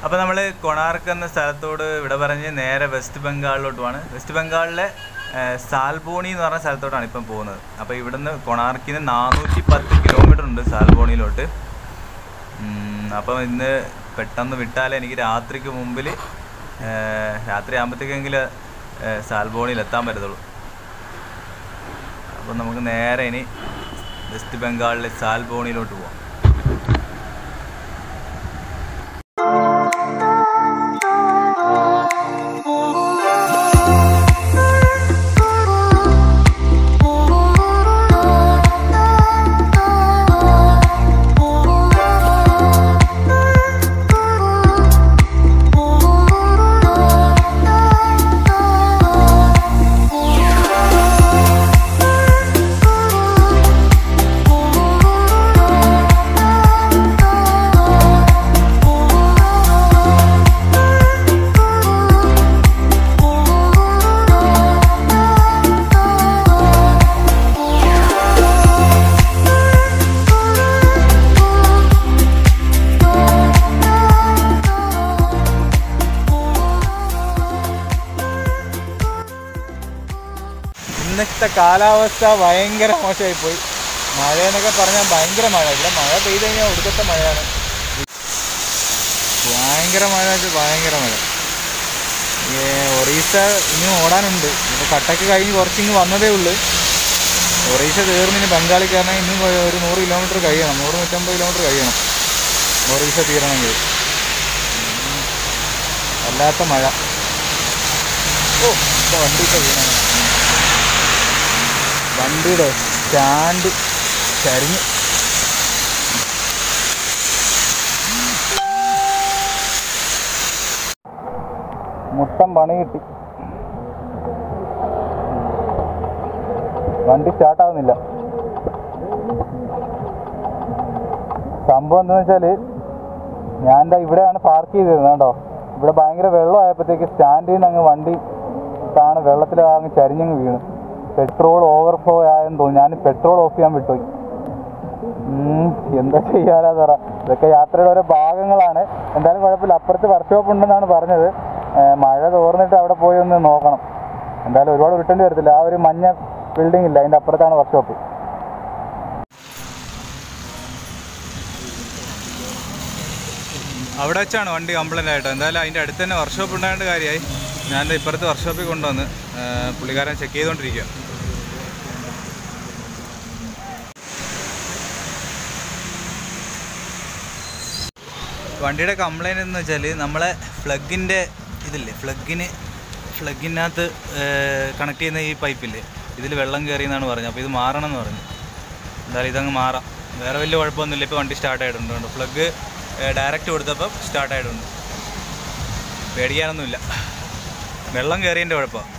അപ്പോൾ നമ്മൾ കൊണാർക്ക് എന്ന സ്ഥലത്തോട് ഇവിടെ പറഞ്ഞ് നേരെ വെസ്റ്റ് ബംഗാളിലോട്ട് പോവാണ് വെസ്റ്റ് ബംഗാളിലെ ഏഹ്, സാൽബോണി എന്ന് പറഞ്ഞ സ്ഥലത്തോട്ടാണ് ഇപ്പം പോകുന്നത് അപ്പോൾ ഇവിടുന്ന് കൊണാർക്കിന് നാനൂറ്റി പത്ത് കിലോമീറ്റർ ഉണ്ട് സാൽബോണിയിലോട്ട് ഉം, അപ്പം ഇന്ന് പെട്ടെന്ന് വിട്ടാലേ എനിക്ക് രാത്രിക്ക് മുമ്പിൽ ഏഹ്, രാത്രി ആകുമ്പോഴത്തേക്കെങ്കിലും സാൽബോണിയിൽ എത്താൻ പറ്റത്തുള്ളൂ അപ്പം നമുക്ക് നേരെ ഇനി വെസ്റ്റ് ബംഗാളിലെ സാൽബോണിയിലോട്ട് പോവാം ഇന്നത്തെ കാലാവസ്ഥ ഭയങ്കര മോശമായി പോയി മഴ എന്നൊക്കെ പറഞ്ഞാൽ ഭയങ്കര മഴ ഇവിടെ മഴ പെയ്ത് കഴിഞ്ഞാൽ ഒടുക്കത്തെ മഴയാണ് ഭയങ്കര മഴ വെച്ചാൽ ഭയങ്കര മഴ ഏ, ഒറീസ ഇനിയും ഓടാനുണ്ട് ഇപ്പോൾ കട്ടക്ക് കഴിഞ്ഞ് കുറച്ചിങ്ങ് വന്നതേ ഉള്ളൂ ഒറീസ തീർന്ന് ഇനി ബംഗാളിൽ കയറണമെങ്കിൽ ഇനിയും ഒരു- ഒരു നൂറ് കിലോമീറ്റർ കഴിയണം നൂറ് നൂറ്റമ്പത് കിലോമീറ്റർ കഴിയണം ഒറീസ തീരണമെങ്കിൽ ഉം. വല്ലാത്ത മഴ ഓ ഇപ്പോൾ വണ്ടി ഇപ്പോൾ വീണാണ് വണ്ടിയുടെ സ്റ്റാൻഡ് ചരിഞ്ഞ് മുട്ടം പണി കിട്ടി വണ്ടി സ്റ്റാർട്ടാവുന്നില്ല സംഭവം എന്താണെന്ന് വെച്ചാൽ ഞാൻ എന്താ ഇവിടെയാണ് പാർക്ക് ചെയ്തിരുന്നത് കേട്ടോ ഇവിടെ ഭയങ്കര വെള്ളമായപ്പോഴത്തേക്ക് സ്റ്റാൻഡിൽ നിന്ന് അങ്ങ് വണ്ടി താണ് വെള്ളത്തിൽ അങ്ങ് ചരിഞ്ഞങ്ങ് വീണു പെട്രോൾ ഓവർഫ്ലോ ആയെന്ന് തോന്നി ഞാൻ പെട്രോൾ ഓഫ് ചെയ്യാൻ വിട്ടുപോയി ഉം, എന്താ ചെയ്യാനാ പറ ഇതൊക്കെ യാത്രയുടെ ഓരോ ഭാഗങ്ങളാണ് എന്തായാലും കുഴപ്പമില്ല അപ്പുറത്ത് വർക്ക്ഷോപ്പ് ഉണ്ടെന്നാണ് പറഞ്ഞത് ഏ, മഴ തോർന്നിട്ട് അവിടെ പോയി ഒന്ന് നോക്കണം എന്തായാലും ഒരുപാട് വിട്ടേണ്ടി വരത്തില്ല ആ ഒരു മഞ്ഞ ബിൽഡിംഗ് ഇല്ല അതിൻ്റെ അപ്പുറത്താണ് വർക്ക്ഷോപ്പ് അവിടെ വെച്ചാണ് വണ്ടി കംപ്ലൈൻ്റ് ആയിട്ട് എന്തായാലും അതിൻ്റെ അടുത്ത് തന്നെ വർക്ക്ഷോപ്പ് ഉണ്ടായത് കാര്യമായി ഞാൻ ദേ ഇപ്പുറത്ത് വർക്ക്ഷോപ്പിൽ കൊണ്ടുവന്ന് ഏ, പുള്ളിക്കാരൻ ചെക്ക് ചെയ്തുകൊണ്ടിരിക്കുക വണ്ടിയുടെ കംപ്ലൈൻറ്റ് എന്ന് വെച്ചാൽ നമ്മളെ ഫ്ലഗിൻ്റെ ഇതില്ലേ ഫ്ലഗിന് ഫ്ലഗിനകത്ത് കണക്ട് ചെയ്യുന്ന ഈ പൈപ്പില്ലേ ഇതിൽ വെള്ളം കയറി എന്നാണ് പറഞ്ഞത് അപ്പോൾ ഇത് മാറണം എന്ന് പറഞ്ഞു എന്തായാലും ഇതങ്ങ് മാറാം വേറെ വലിയ കുഴപ്പമൊന്നുമില്ല ഇപ്പോൾ വണ്ടി സ്റ്റാർട്ട് ആയിട്ടുണ്ട് ഫ്ലഗ് ഡയറക്റ്റ് കൊടുത്തപ്പോൾ സ്റ്റാർട്ട് ആയിട്ടുണ്ട് പേടിക്കാനൊന്നുമില്ല വെള്ളം കയറിയതിൻ്റെ കുഴപ്പമാണ്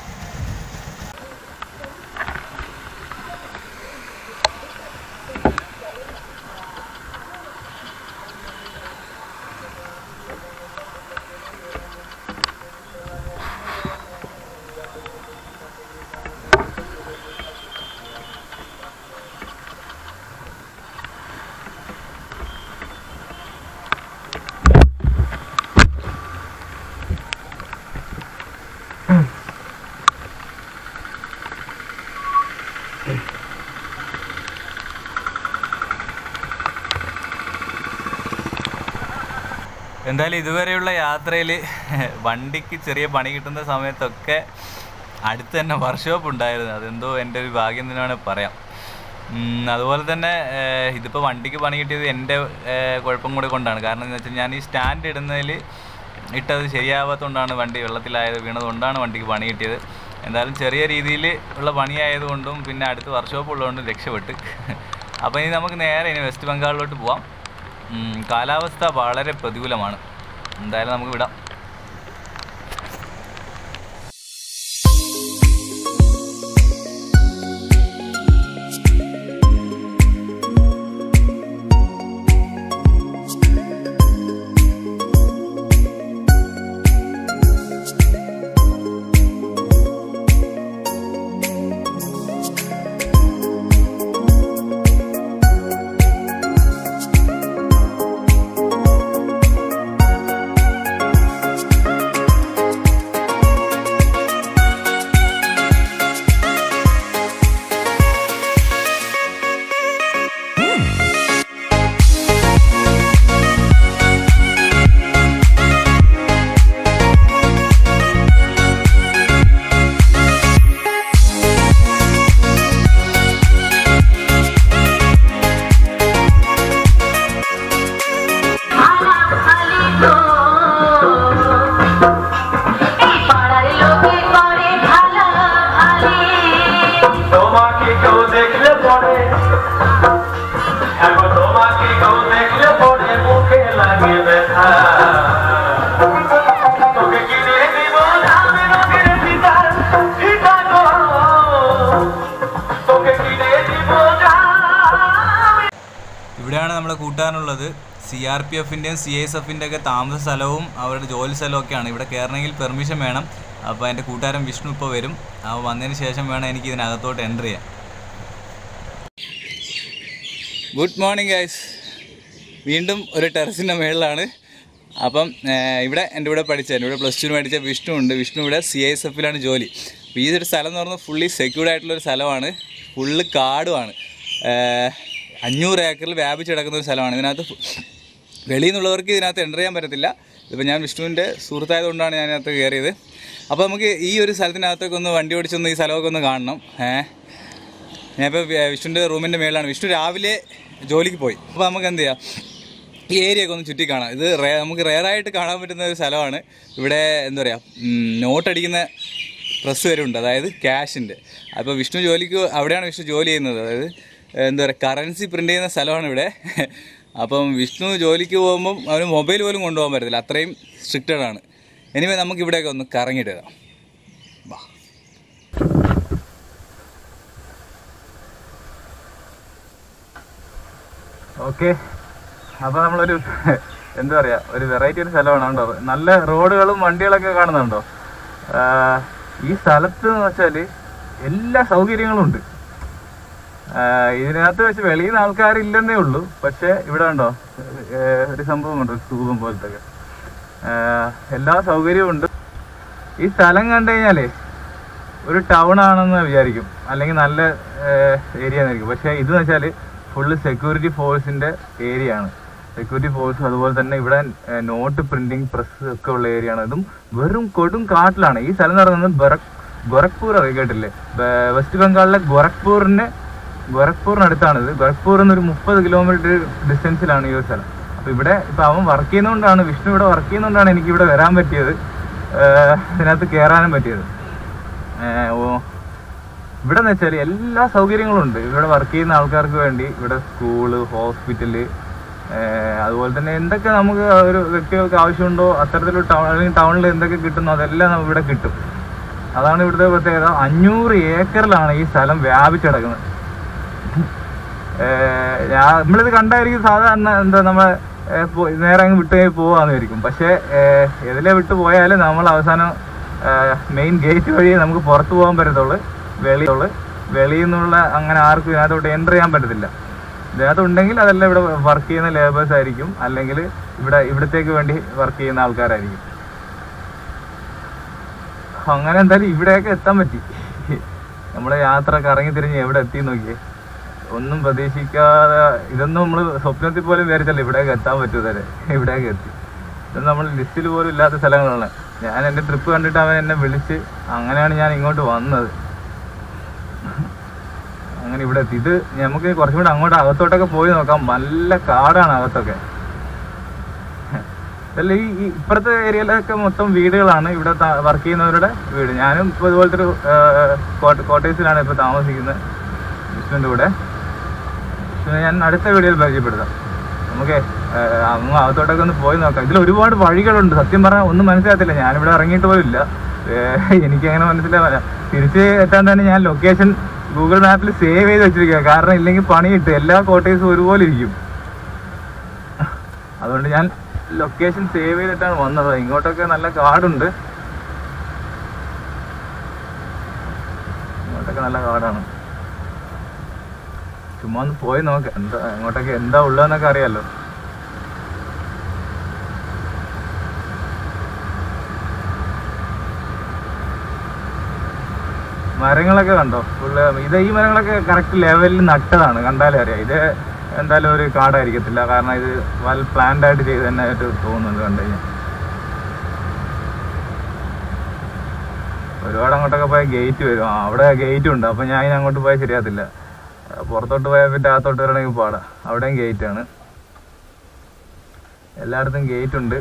എന്തായാലും ഇതുവരെയുള്ള യാത്രയിൽ വണ്ടിക്ക് ചെറിയ പണി കിട്ടുന്ന സമയത്തൊക്കെ അടുത്ത് തന്നെ വർക്ക്ഷോപ്പ് ഉണ്ടായിരുന്നു അതെന്തോ എൻ്റെ ഒരു ഭാഗ്യം തന്നെ വേണേൽ പറയാം ഉം, അതുപോലെ തന്നെ ഏഹ്, ഇതിപ്പോൾ വണ്ടിക്ക് പണി കിട്ടിയത് എൻ്റെ ഏഹ്, കുഴപ്പം കൂടെ കൊണ്ടാണ് കാരണം എന്ന് വെച്ചാൽ ഞാൻ ഈ സ്റ്റാൻഡ് ഇടുന്നതിൽ ഇട്ടത് ശരിയാവാത്തതുകൊണ്ടാണ് വണ്ടി വെള്ളത്തിലായത് വീണതുകൊണ്ടാണ് വണ്ടിക്ക് പണി കിട്ടിയത് എന്തായാലും ചെറിയ രീതിയിൽ ഉള്ള പണിയായതുകൊണ്ടും പിന്നെ അടുത്ത് വർക്ക്ഷോപ്പ് ഉള്ളതുകൊണ്ടും രക്ഷപ്പെട്ട് അപ്പോൾ ഇനി നമുക്ക് നേരെ ഇനി വെസ്റ്റ് ബംഗാളിലോട്ട് പോവാം ഉം, കാലാവസ്ഥ വളരെ പ്രതികൂലമാണ് എന്തായാലും നമുക്ക് വിടാം এখন তোমাকে কেউ দেখলে পরে মুখে লাগে ব্যথা তোকে কিনে দিব দামি রঙের গিটার গিটার গো তোকে কিনে দিব দামি ഇവിടെയാണ് നമ്മുടെ കൂട്ടുകാരനുള്ളത് സി ആർ പി എഫിൻ്റെയും സി എസ് എഫിൻ്റെ ഒക്കെ താമസ സ്ഥലവും അവരുടെ ജോലി സ്ഥലവും ഒക്കെയാണ് ഇവിടെ കയറണമെങ്കിൽ പെർമിഷൻ വേണം അപ്പോൾ എൻ്റെ കൂട്ടുകാരൻ വിഷ്ണു ഇപ്പോൾ വരും അവൻ വന്നതിന് ശേഷം വേണം എനിക്ക് ഇതിനകത്തോട്ട് എൻ്റർ ചെയ്യാൻ ഗുഡ് മോർണിംഗ് ഗൈസ് വീണ്ടും ഒരു ടെറസിൻ്റെ മുകളിലാണ് അപ്പം ഏഹ്, ഇവിടെ എൻ്റെ കൂടെ പഠിച്ച എൻ്റെ കൂടെ പ്ലസ് ടുവിന് പഠിച്ച വിഷ്ണു ഉണ്ട് വിഷ്ണു ഇവിടെ സി ഐ എസ് എഫിലാണ് ജോലി അപ്പോൾ ഈ ഒരു സ്ഥലം എന്ന് പറഞ്ഞാൽ ഫുള്ളി സെക്യൂർഡ് ആയിട്ടുള്ളൊരു സ്ഥലമാണ് ഫുള്ള് കാടുമാണ് ഏഹ്, അഞ്ഞൂറ് ഏക്കറിൽ വ്യാപിച്ച് കിടക്കുന്ന ഒരു സ്ഥലമാണ് ഇതിനകത്ത് ഫു- വെളിയിൽ നിന്നുള്ളവർക്ക് ഇതിനകത്ത് എൻ്റർ ചെയ്യാൻ പറ്റത്തില്ല ഇതിപ്പോൾ ഞാൻ വിഷ്ണുവിൻ്റെ സുഹൃത്തായതുകൊണ്ടാണ് ഞാൻ ഇതിനകത്ത് കയറിയത് അപ്പോൾ നമുക്ക് ഈ ഒരു സ്ഥലത്തിനകത്തൊക്കെ ഒന്ന് വണ്ടി ഓടിച്ചൊന്ന് ഈ സ്ഥലമൊക്കെ ഒന്ന് കാണണം ഏഹ് ഞാനിപ്പോൾ വിഷ്ണുവിൻ്റെ റൂമിൻ്റെ മേളിലാണ് വിഷ്ണു രാവിലെ ജോലിക്ക് പോയി അപ്പോൾ നമുക്ക് എന്ത് ചെയ്യാം ഈ ഏരിയ ഒക്കെ ഒന്ന് ചുറ്റി കാണാം ഇത് റേ നമുക്ക് റെയറായിട്ട് കാണാൻ പറ്റുന്ന ഒരു സ്ഥലമാണ് ഇവിടെ എന്താ പറയുക നോട്ട് അടിക്കുന്ന പ്രസ് വരെ ഉണ്ട് അതായത് ക്യാഷിൻ്റെ അപ്പോൾ വിഷ്ണു ജോലിക്ക് അവിടെയാണ് വിഷ്ണു ജോലി ചെയ്യുന്നത് അതായത് എന്താ പറയുക കറൻസി പ്രിൻ്റ് ചെയ്യുന്ന സ്ഥലമാണ് ഇവിടെ അപ്പം വിഷ്ണു ജോലിക്ക് പോകുമ്പം അവന് മൊബൈൽ പോലും കൊണ്ടുപോകാൻ പറ്റത്തില്ല അത്രയും സ്ട്രിക്റ്റഡ് ആണ് എനിവേ നമുക്ക് ഇവിടെയൊക്കെ ഒന്ന് കറങ്ങിയിട്ട് വരാം വാ ഓക്കെ അപ്പോൾ നമ്മളൊരു എന്താ പറയുക ഒരു വെറൈറ്റി ഒരു സ്ഥലമാണ് കണ്ടോ നല്ല റോഡുകളും വണ്ടികളൊക്കെ കാണുന്നുണ്ടോ ആഹ് ഈ സ്ഥലത്ത് എന്ന് വെച്ചാൽ എല്ലാ സൗകര്യങ്ങളും ഉണ്ട് ആഹ് ഇതിനകത്ത് വെച്ച് വെളിയിൽ നിന്ന് ആൾക്കാരില്ലെന്നേ ഉള്ളൂ പക്ഷേ ഇവിടെ ഉണ്ടോ ഏഹ് ഒരു സംഭവം ഉണ്ട് ഒരു സ്തൂപം പോലത്തെ ഒക്കെ. ആഹ് എല്ലാ സൗകര്യവും ഉണ്ട് ഈ സ്ഥലം കണ്ടു കഴിഞ്ഞാലേ ഒരു ടൗൺ ആണെന്ന് വിചാരിക്കും അല്ലെങ്കിൽ നല്ല ഏരിയ എന്നായിരിക്കും പക്ഷേ ഇതെന്ന് വെച്ചാൽ ഫുള്ള് സെക്യൂരിറ്റി ഫോഴ്സിന്റെ ഏരിയ ആണ് സെക്യൂരിറ്റി ഫോഴ്സ് അതുപോലെ തന്നെ ഇവിടെ നോട്ട് പ്രിന്റിംഗ് പ്രസ് ഒക്കെ ഉള്ള ഏരിയ ആണ് ഇതും വെറും കൊടും കാട്ടിലാണ് ഈ സ്ഥലം എന്ന് പറയുന്നത് ബറക് ഗോരഖ്പൂർ അറിയ കേട്ടില്ലേ ബ- വെസ്റ്റ് ബംഗാളിലെ ഗോരഖ്പൂറിന് ഗോരഖ്പൂറിനടുത്താണിത് ഗോരഖ്പൂർ എന്നൊരു മുപ്പത് കിലോമീറ്റർ ഡിസ്റ്റൻസിലാണ് ഈ ഒരു സ്ഥലം അപ്പൊ ഇവിടെ ഇപ്പൊ അവൻ വർക്ക് ചെയ്യുന്നതുകൊണ്ടാണ് വിഷ്ണു ഇവിടെ വർക്ക് ചെയ്യുന്നതുകൊണ്ടാണ് എനിക്ക് ഇവിടെ വരാൻ പറ്റിയത് ഏഹ് ഇതിനകത്ത് കയറാനും പറ്റിയത് ഏഹ് ഓ ഇവിടെ എന്ന് വെച്ചാൽ എല്ലാ സൗകര്യങ്ങളും ഉണ്ട് ഇവിടെ വർക്ക് ചെയ്യുന്ന ആൾക്കാർക്ക് വേണ്ടി ഇവിടെ സ്കൂള് ഹോസ്പിറ്റല് അതുപോലെ തന്നെ എന്തൊക്കെ നമുക്ക് ഒരു വ്യക്തികൾക്ക് ആവശ്യമുണ്ടോ അത്തരത്തിലുള്ള ടൗൺ അല്ലെങ്കിൽ ടൗണിൽ എന്തൊക്കെ കിട്ടുന്നോ അതെല്ലാം നമുക്ക് ഇവിടെ കിട്ടും അതാണ് ഇവിടുത്തെ പ്രത്യേകത അഞ്ഞൂറ് ഏക്കറിലാണ് ഈ സ്ഥലം വ്യാപിച്ചിടക്കുന്നത് ഏഹ് ഞാൻ നമ്മളിത് കണ്ടായിരിക്കും സാധാരണ എന്താ നമ്മളെ ഏഹ് പോ- നേരെ അങ്ങ് വിട്ട് പോവാന്ന് വിചാരിക്കും പക്ഷേ ഏഹ് എതിലെ വിട്ട് പോയാലും നമ്മൾ അവസാനം മെയിൻ ഗേറ്റ് വഴി നമുക്ക് പുറത്തു പോകാൻ പറ്റത്തുള്ളൂ വെളിയുള്ളൂ വെളിയിൽ നിന്നുള്ള അങ്ങനെ ആർക്കും ഇതിനകത്തോട്ട് എൻ്റർ ചെയ്യാൻ പറ്റത്തില്ല ഇതിനകത്ത് ഉണ്ടെങ്കിൽ അതെല്ലാം ഇവിടെ വർക്ക് ചെയ്യുന്ന ലേബേഴ്സ് ആയിരിക്കും അല്ലെങ്കിൽ ഇവിടെ ഇവിടത്തേക്ക് വേണ്ടി വർക്ക് ചെയ്യുന്ന ആൾക്കാരായിരിക്കും അങ്ങനെ എന്തായാലും ഇവിടെയൊക്കെ എത്താൻ പറ്റി നമ്മളെ യാത്ര കറങ്ങി തിരിഞ്ഞ് എവിടെ എത്തി നോക്കിയേ ഒന്നും പ്രതീക്ഷിക്കാതെ ഇതൊന്നും നമ്മൾ സ്വപ്നത്തിൽ പോലും വിചാരിച്ചല്ല ഇവിടേക്ക് എത്താൻ പറ്റൂതല്ലേ ഇവിടേക്ക് എത്തി ഇത് നമ്മൾ ലിസ്റ്റിൽ പോലും ഇല്ലാത്ത സ്ഥലങ്ങളാണ് ഞാൻ എൻ്റെ ട്രിപ്പ് കണ്ടിട്ട് അവൻ എന്നെ വിളിച്ച് അങ്ങനെയാണ് ഞാൻ ഇങ്ങോട്ട് വന്നത് അങ്ങനെ ഇവിടെ എത്തി ഇത് നമുക്ക് കുറച്ചും കൂടെ അങ്ങോട്ട് അകത്തോട്ടൊക്കെ പോയി നോക്കാം നല്ല കാടാണ് അകത്തൊക്കെ അല്ല ഈ ഈ ഇപ്പുറത്തെ ഏരിയയിലൊക്കെ മൊത്തം വീടുകളാണ് ഇവിടെ വർക്ക് ചെയ്യുന്നവരുടെ വീട് ഞാനും ഇപ്പോൾ ഇതുപോലത്തെ ഒരു കോട്ടേഴ്സിലാണ് ഇപ്പോൾ താമസിക്കുന്നത് വിഷ്ണുവിൻ്റെ കൂടെ വിഷ്ണുവിനെ ഞാൻ അടുത്ത വീഡിയോയിൽ പരിചയപ്പെടുത്താം നമുക്ക് അങ്ങ് അകത്തോട്ടൊക്കെ ഒന്ന് പോയി നോക്കാം ഇതിൽ ഒരുപാട് വഴികളുണ്ട് സത്യം പറഞ്ഞാൽ ഒന്നും മനസ്സിലാകത്തില്ല ഞാനിവിടെ ഇറങ്ങിയിട്ട് പോലും ഇല്ല എനിക്കങ്ങനെ മനസ്സിലാവില്ല തിരിച്ച് എത്താൻ തന്നെ ഞാൻ ലൊക്കേഷൻ ഗൂഗിൾ മാപ്പിൽ സേവ് ചെയ്ത് വെച്ചിരിക്കുക കാരണം ഇല്ലെങ്കിൽ പണി കിട്ടും എല്ലാ കോട്ടേഴ്സും ഒരുപോലെ ഇരിക്കും അതുകൊണ്ട് ഞാൻ ലൊക്കേഷൻ സേവ് ചെയ്തിട്ടാണ് വന്നത് ഇങ്ങോട്ടൊക്കെ നല്ല കാടുണ്ട് ഇങ്ങോട്ടൊക്കെ നല്ല കാടാണ് ചുമ്മാ ഒന്ന് പോയി നോക്കാം എന്താ ഇങ്ങോട്ടൊക്കെ എന്താ ഉള്ളതെന്നൊക്കെ അറിയാലോ മരങ്ങളൊക്കെ കണ്ടോ ഫുള്ള് ഇത് ഈ മരങ്ങളൊക്കെ കറക്റ്റ് ലെവലിൽ നട്ടതാണ് കണ്ടാലേ അറിയാം ഇത് എന്തായാലും ഒരു കാടായിരിക്കത്തില്ല കാരണം ഇത് വെൽ പ്ലാൻഡ് ആയിട്ട് ചെയ്ത് തന്നെ ആയിട്ട് തോന്നുന്നുണ്ട് കണ്ടു കഴിഞ്ഞാൽ ഒരുപാട് അങ്ങോട്ടൊക്കെ പോയ ഗേറ്റ് വരും ആ അവിടെ ഗേറ്റ് ഉണ്ട് അപ്പൊ ഞാൻ ഇനി അങ്ങോട്ട് പോയാൽ ശരിയാകത്തില്ല ആ, പുറത്തോട്ട് പോയാൽ പിന്നെ അകത്തോട്ട് വരണമെങ്കിൽ പാടാ അവിടെയും ഗേറ്റ് ആണ് എല്ലായിടത്തും ഗേറ്റ് ഉണ്ട്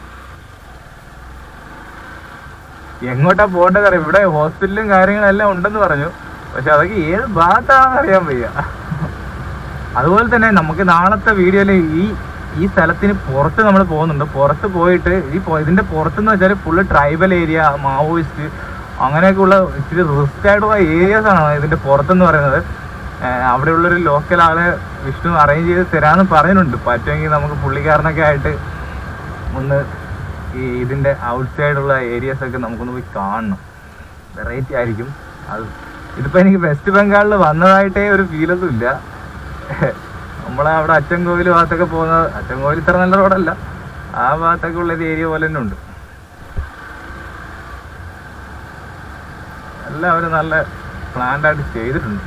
എങ്ങോട്ടാ പോകേണ്ടത് അറിയാം ഇവിടെ ഹോസ്പിറ്റലും കാര്യങ്ങളും എല്ലാം ഉണ്ടെന്ന് പറഞ്ഞു പക്ഷെ അതൊക്കെ ഏത് ഭാഗത്താണെന്ന് അറിയാൻ വയ്യ അതുപോലെ തന്നെ നമുക്ക് നാളത്തെ വീഡിയോയിൽ ഈ ഈ സ്ഥലത്തിന് പുറത്ത് നമ്മൾ പോകുന്നുണ്ട് പുറത്ത് പോയിട്ട് ഈ പൊ- ഇതിന്റെ പുറത്തെന്ന് വെച്ചാൽ ഫുള്ള് ട്രൈബൽ ഏരിയ മാവോയിസ്റ്റ് അങ്ങനെയൊക്കെയുള്ള ഇച്ചിരി റിസ്ക് ആയിട്ടുള്ള ഏരിയാസ് ആണ് ഇതിന്റെ പുറത്തെന്ന് പറയുന്നത് ഏഹ് അവിടെയുള്ളൊരു ലോക്കൽ ആളെ വിഷ്ണു അറേഞ്ച് ചെയ്ത് തരാമെന്ന് പറഞ്ഞിട്ടുണ്ട് പറ്റുമെങ്കിൽ നമുക്ക് പുള്ളിക്കാരനൊക്കെ ആയിട്ട് ഒന്ന് ഈ ഇതിന്റെ ഔട്ട് സൈഡുള്ള ഏരിയാസ് ഒക്കെ നമുക്കൊന്ന് പോയി കാണണം വെറൈറ്റി ആയിരിക്കും അത് ഇതിപ്പോ എനിക്ക് വെസ്റ്റ് ബംഗാളിൽ വന്നതായിട്ടേ ഒരു ഫീലൊന്നും ഇല്ല നമ്മളെ അവിടെ അച്ചൻകോവിൽ ഭാഗത്തൊക്കെ പോകുന്നത് അച്ചൻകോവിൽ ഇത്ര നല്ല റോഡല്ല ആ ഭാഗത്തൊക്കെ ഉള്ള ഒരു ഏരിയ പോലെ തന്നെ ഉണ്ട് എല്ലാവരും നല്ല പ്ലാൻഡ് ആയിട്ട് ചെയ്തിട്ടുണ്ട്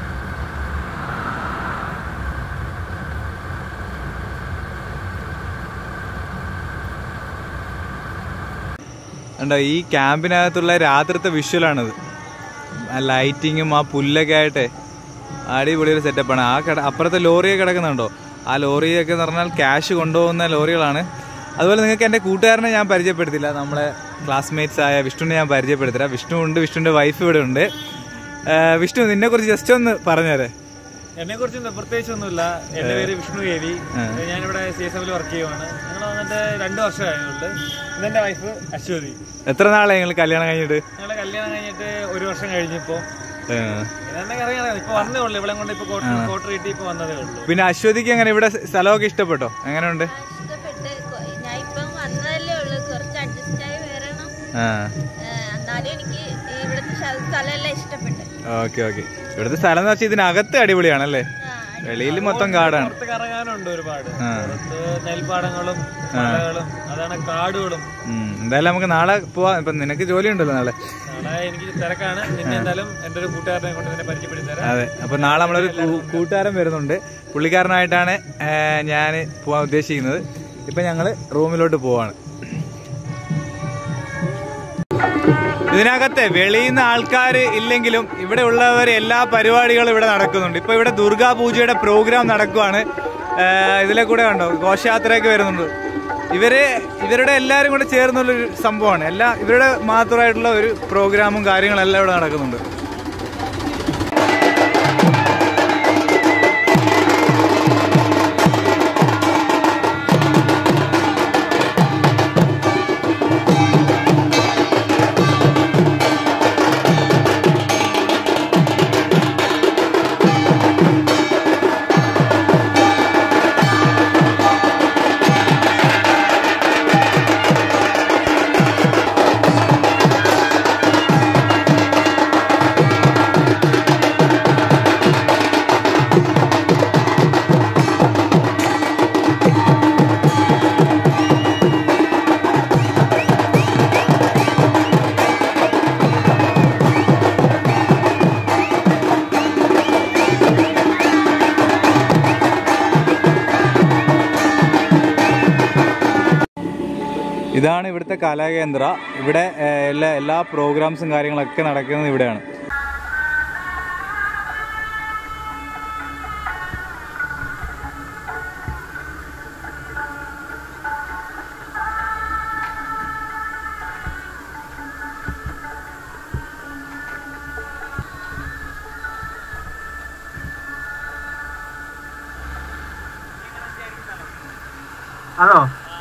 കണ്ടോ ഈ ക്യാമ്പിനകത്തുള്ള രാത്രിത്തെ വിഷ്വലാണിത് ആ ലൈറ്റിങ്ങും ആ പുല്ലൊക്കെ ആയിട്ടെ അടിപൊളി ഒരു സെറ്റപ്പാണ് ആ കട അപ്പുറത്തെ ലോറിയൊക്കെ കിടക്കുന്നുണ്ടോ ആ ലോറിയൊക്കെ എന്ന് പറഞ്ഞാൽ ക്യാഷ് കൊണ്ടുപോകുന്ന ലോറികളാണ് അതുപോലെ നിങ്ങൾക്ക് എൻ്റെ കൂട്ടുകാരനെ ഞാൻ പരിചയപ്പെടുത്തില്ല നമ്മളെ ക്ലാസ്മേറ്റ്സ് ആയ വിഷ്ണുവിനെ ഞാൻ പരിചയപ്പെടുത്തില്ല വിഷ്ണു ഉണ്ട് വിഷ്ണുവിൻ്റെ വൈഫ് ഇവിടെ ഉണ്ട് ആ, വിഷ്ണു നിന്നെ കുറിച്ച് ജസ്റ്റ് ഒന്ന് പറഞ്ഞേരെ എന്നെ കുറിച്ച് പ്രത്യേകിച്ചൊന്നുമില്ല എന്റെ പേര് വിഷ്ണു ദേവി ഞാനിവിടെ സി എസ് എമ്മിൽ വർക്ക് ചെയ്യുവാണ് ഞങ്ങൾ വന്നിട്ട് രണ്ട് വർഷമായതുകൊണ്ട് ഇതെന്റെ വൈഫ് അശ്വതി എത്ര നാളെ നിങ്ങൾ കല്യാണം കഴിഞ്ഞിട്ട് ഞങ്ങളെ കല്യാണം കഴിഞ്ഞിട്ട് ഒരു വർഷം കഴിഞ്ഞിപ്പോ ആ. ഇതെന്നെ അറിയാം ഇപ്പൊ വന്നേ ഉള്ളൂ ഇവിടെ കൊണ്ട് ഇപ്പൊ ക്വാർട്ടർ കിട്ടി ഇപ്പൊ വന്നതേ ഉള്ളൂ പിന്നെ അശ്വതിക്ക് എങ്ങനെ ഇവിടെ സ്ഥലമൊക്കെ ഇഷ്ടപ്പെട്ടോ എങ്ങനെയുണ്ട് ഇഷ്ടപ്പെട്ട് കൊ- ഞാൻ ഇപ്പം വന്നതല്ലേ ഉള്ളൂ കുറച്ച് അഡ്ജസ്റ്റ് ആയി വരണം ആ ഏഹ് എന്നാലും എനിക്ക് ഇവിടുത്തെ ശ- സ്ഥലമെല്ലാം ഇഷ്ടപ്പെട്ടു ഓക്കെ ഓക്കെ ഇവിടുത്തെ സ്ഥലം എന്ന് വെച്ചാൽ ഇതിനകത്ത് അടിപൊളിയാണല്ലേ ആ, വെളിയിൽ മൊത്തം കാടാണ് പുറത്ത് കറങ്ങാനുണ്ട് ഒരുപാട് ആ. പുറത്ത് നെൽപ്പാടങ്ങളും മലകളും അതാണ് കാടുകളും ഉം. എന്തായാലും നമുക്ക് നാളെ പോവാം ഇപ്പൊ നിനക്ക് ജോലി ഉണ്ടല്ലോ നാളെ നാളെ എനിക്ക് തിരക്കാണ് നിന്നെ എന്തായാലും എന്റെ ഒരു കൂട്ടുകാരനെ കൊണ്ട് നിന്നെ പരിചയപ്പെടുത്തി തരാം അതെ അപ്പൊ നാളെ നമ്മളൊരു കൂ- കൂട്ടുകാരൻ വരുന്നുണ്ട് പുള്ളിക്കാരനായിട്ടാണ് ഞാൻ പോവാൻ ഉദ്ദേശിക്കുന്നത് ഇപ്പൊ ഞങ്ങള് റൂമിലോട്ട് പോവാണ് ഇതിനകത്തെ വെളിയിൽ നിന്ന് ആൾക്കാർ ഇല്ലെങ്കിലും ഇവിടെ ഉള്ളവർ എല്ലാ പരിപാടികളും ഇവിടെ നടക്കുന്നുണ്ട് ഇപ്പൊ ഇവിടെ ദുർഗാ പൂജയുടെ പ്രോഗ്രാം നടക്കുവാണ് ഏഹ് ഇതിലെ കൂടെ കണ്ടോ ഘോഷയാത്രയൊക്കെ വരുന്നുണ്ട് ഇവര് ഇവരുടെ എല്ലാവരും കൂടെ ചേർന്നുള്ളൊരു സംഭവമാണ് എല്ലാ ഇവരുടെ മാത്രമായിട്ടുള്ള ഒരു പ്രോഗ്രാമും കാര്യങ്ങളെല്ലാം ഇവിടെ നടക്കുന്നുണ്ട് ഇതാണ് ഇവിടുത്തെ കലാകേന്ദ്ര ഇവിടെ ഏഹ്, എല്ലാ എല്ലാ പ്രോഗ്രാംസും കാര്യങ്ങളൊക്കെ നടക്കുന്നത് ഇവിടെയാണ് അതോ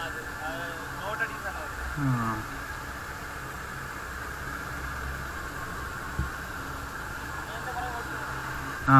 ആ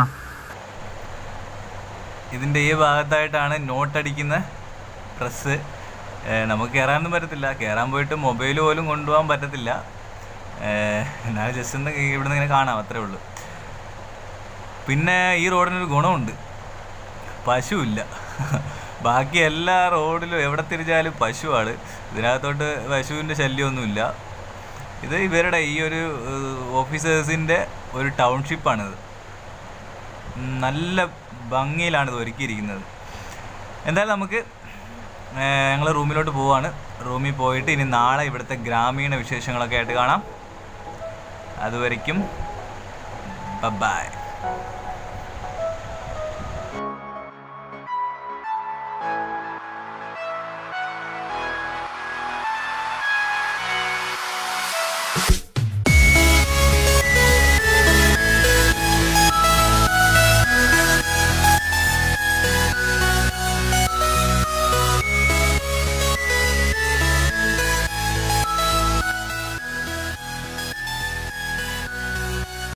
ഇതിൻ്റെ ഈ ഭാഗത്തായിട്ടാണ് നോട്ടടിക്കുന്ന പ്രസ് നമുക്ക് കയറാനൊന്നും പറ്റത്തില്ല കയറാൻ പോയിട്ട് മൊബൈൽ പോലും കൊണ്ടുപോകാൻ പറ്റത്തില്ല ഏഹ്, എന്നാലും ജസ്റ്റ് ഒന്ന് ഇവിടെ നിന്ന് ഇങ്ങനെ കാണാം അത്രേ ഉള്ളൂ പിന്നെ ഈ റോഡിനൊരു ഗുണമുണ്ട് പശുവില്ല ബാക്കി എല്ലാ റോഡിലും എവിടെ തിരിച്ചാലും പശുവാണ് ഇതിനകത്തോട്ട് പശുവിൻ്റെ ശല്യമൊന്നുമില്ല ഇത് ഇവരുടെ ഈ ഒരു ഓഫീസേഴ്സിൻ്റെ ഒരു ടൗൺഷിപ്പാണിത് ഉം, നല്ല ഭംഗിയിലാണ് ഇത് ഒരുക്കിയിരിക്കുന്നത് എന്തായാലും നമുക്ക് ഞങ്ങൾ റൂമിലോട്ട് പോവാണ് റൂമിൽ പോയിട്ട് ഇനി നാളെ ഇവിടുത്തെ ഗ്രാമീണ വിശേഷങ്ങളൊക്കെ ആയിട്ട് കാണാം അതുവരയ്ക്കും ബൈ